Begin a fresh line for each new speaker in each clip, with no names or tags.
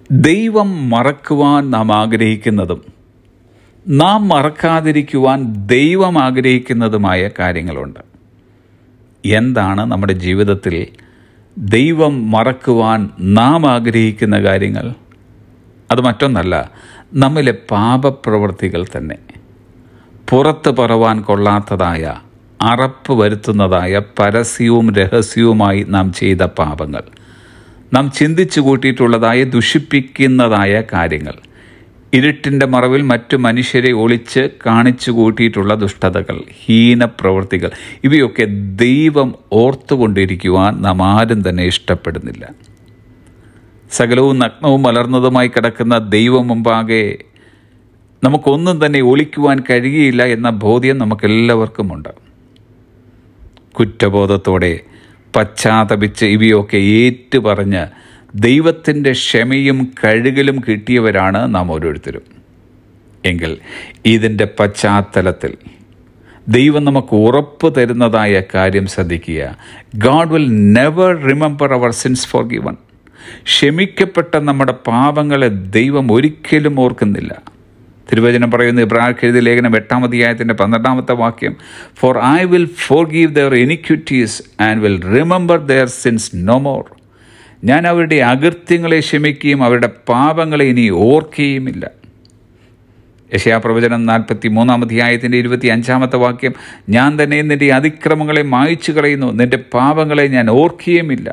ദൈവം മറക്കുവാൻ നാം ആഗ്രഹിക്കുന്നതും നാം മറക്കാതിരിക്കുവാൻ ദൈവം ആഗ്രഹിക്കുന്നതുമായ കാര്യങ്ങളുണ്ട് എന്താണ് നമ്മുടെ ജീവിതത്തിൽ ദൈവം മറക്കുവാൻ നാം ആഗ്രഹിക്കുന്ന കാര്യങ്ങൾ അത് മറ്റൊന്നല്ല നമ്മിലെ പാപപ്രവൃത്തികൾ തന്നെ പുറത്ത് പറവാൻ കൊള്ളാത്തതായ അറപ്പ് വരുത്തുന്നതായ പരസ്യവും രഹസ്യവുമായി നാം ചെയ്ത പാപങ്ങൾ നാം ചിന്തിച്ചു കൂട്ടിയിട്ടുള്ളതായ ദുഷിപ്പിക്കുന്നതായ കാര്യങ്ങൾ ഇരുട്ടിൻ്റെ മറവിൽ മറ്റു മനുഷ്യരെ ഒളിച്ച് കാണിച്ചു കൂട്ടിയിട്ടുള്ള ദുഷ്ടതകൾ ഹീനപ്രവൃത്തികൾ ഇവയൊക്കെ ദൈവം ഓർത്തുകൊണ്ടിരിക്കുവാൻ നാം ആരും തന്നെ ഇഷ്ടപ്പെടുന്നില്ല സകലവും നഗ്നവും മലർന്നതുമായി കിടക്കുന്ന ദൈവം മുമ്പാകെ നമുക്കൊന്നും തന്നെ ഒളിക്കുവാൻ കഴിയുകയില്ല എന്ന ബോധ്യം നമുക്കെല്ലാവർക്കുമുണ്ട് കുറ്റബോധത്തോടെ പശ്ചാത്തപിച്ച് ഇവയൊക്കെ ഏറ്റുപറഞ്ഞ് ദൈവത്തിൻ്റെ ക്ഷമയും കഴുകലും കിട്ടിയവരാണ് നാം ഓരോരുത്തരും എങ്കിൽ ഇതിൻ്റെ പശ്ചാത്തലത്തിൽ ദൈവം നമുക്ക് ഉറപ്പ് തരുന്നതായ കാര്യം ശ്രദ്ധിക്കുക God will never remember our sins forgiven ക്ഷമിക്കപ്പെട്ട നമ്മുടെ പാപങ്ങളെ ദൈവം ഒരിക്കലും ഓർക്കുന്നില്ല തിരുവചനം പറയുന്ന ഇബ്രാഹിം എഴുതിയ ലേഖനം എട്ടാം അധ്യായത്തിൻ്റെ പന്ത്രണ്ടാമത്തെ വാക്യം for I will forgive their iniquities and will remember their sins no more ഞാൻ അവരുടെ അകൃത്യങ്ങളെ ക്ഷമിക്കുകയും അവരുടെ പാപങ്ങളെ ഇനി ഓർക്കുകയുമില്ല യശയാപ്രവചനം നാൽപ്പത്തി മൂന്നാം അധ്യായത്തിൻ്റെ ഇരുപത്തി അഞ്ചാമത്തെ വാക്യം ഞാൻ തന്നെ നിന്റെ അതിക്രമങ്ങളെ മായ്ച്ചു കളയുന്നു നിന്റെ പാപങ്ങളെ ഞാൻ ഓർക്കുകയുമില്ല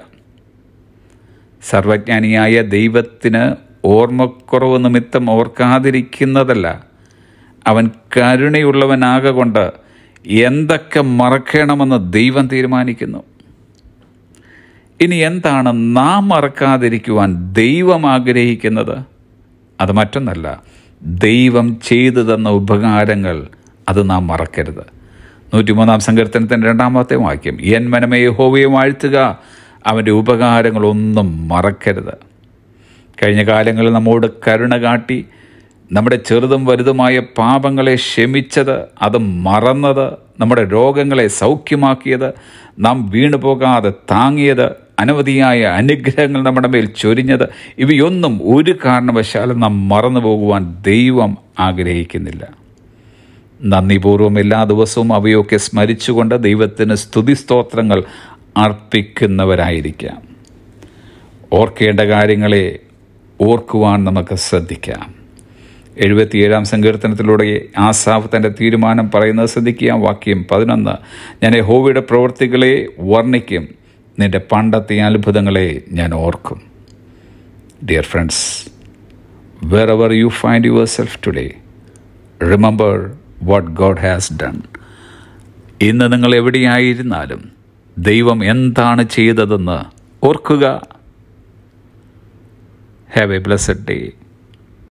സർവജ്ഞാനിയായ ദൈവത്തിന് ഓർമ്മക്കുറവ് നിമിത്തം ഓർക്കാതിരിക്കുന്നതല്ല അവൻ കരുണയുള്ളവനാകൊണ്ട് എന്തൊക്കെ മറക്കണമെന്ന് ദൈവം തീരുമാനിക്കുന്നു ഇനി എന്താണ് നാം മറക്കാതിരിക്കുവാൻ ദൈവം ആഗ്രഹിക്കുന്നത് അത് മറ്റൊന്നല്ല ദൈവം ചെയ്തു തന്ന ഉപകാരങ്ങൾ അത് നാം മറക്കരുത് നൂറ്റിമൂന്നാം സങ്കീർത്തനത്തിൻ്റെ രണ്ടാമത്തെ വാക്യം എൻ മനമേ ഹോവയെ വാഴ്ത്തുക അവൻ്റെ ഉപകാരങ്ങളൊന്നും മറക്കരുത് കഴിഞ്ഞ കാലങ്ങളിൽ നമ്മോട് കരുണ കാട്ടി നമ്മുടെ ചെറുതും വലുതുമായ പാപങ്ങളെ ക്ഷമിച്ചത് അത് മറന്നത് നമ്മുടെ രോഗങ്ങളെ സൗഖ്യമാക്കിയത് നാം വീണു പോകാതെ താങ്ങിയത് അനവധിയായ അനുഗ്രഹങ്ങൾ നമ്മുടെ മേൽ ചൊരിഞ്ഞത് ഇവയൊന്നും ഒരു കാരണവശാലും നാം മറന്നു പോകുവാൻ ദൈവം ആഗ്രഹിക്കുന്നില്ല നന്ദിപൂർവ്വം എല്ലാ ദിവസവും അവയൊക്കെ സ്മരിച്ചുകൊണ്ട് ദൈവത്തിന് സ്തുതിസ്തോത്രങ്ങൾ അർപ്പിക്കുന്നവരായിരിക്കാം ഓർക്കേണ്ട കാര്യങ്ങളെ ഓർക്കുവാൻ നമുക്ക് ശ്രദ്ധിക്കാം എഴുപത്തിയേഴാം സങ്കീർത്തനത്തിലൂടെ ആസാഫ് തൻ്റെ തീരുമാനം പറയുന്നത് ശ്രദ്ധിക്കുക വാക്യം പതിനൊന്ന് ഞാൻ ഹോവിയുടെ പ്രവൃത്തികളെ വർണ്ണിക്കും നിന്റെ പണ്ടത്തെ അത്ഭുതങ്ങളെ ഞാൻ ഓർക്കും dear friends wherever you find yourself today remember what God has done ഇന്ന് നിങ്ങൾ എവിടെയായിരുന്നാലും ദൈവം എന്താണ് ചെയ്തതെന്ന് ഓർക്കുക ഹാവ് എ ബ്ലസ്സഡ് ഡേ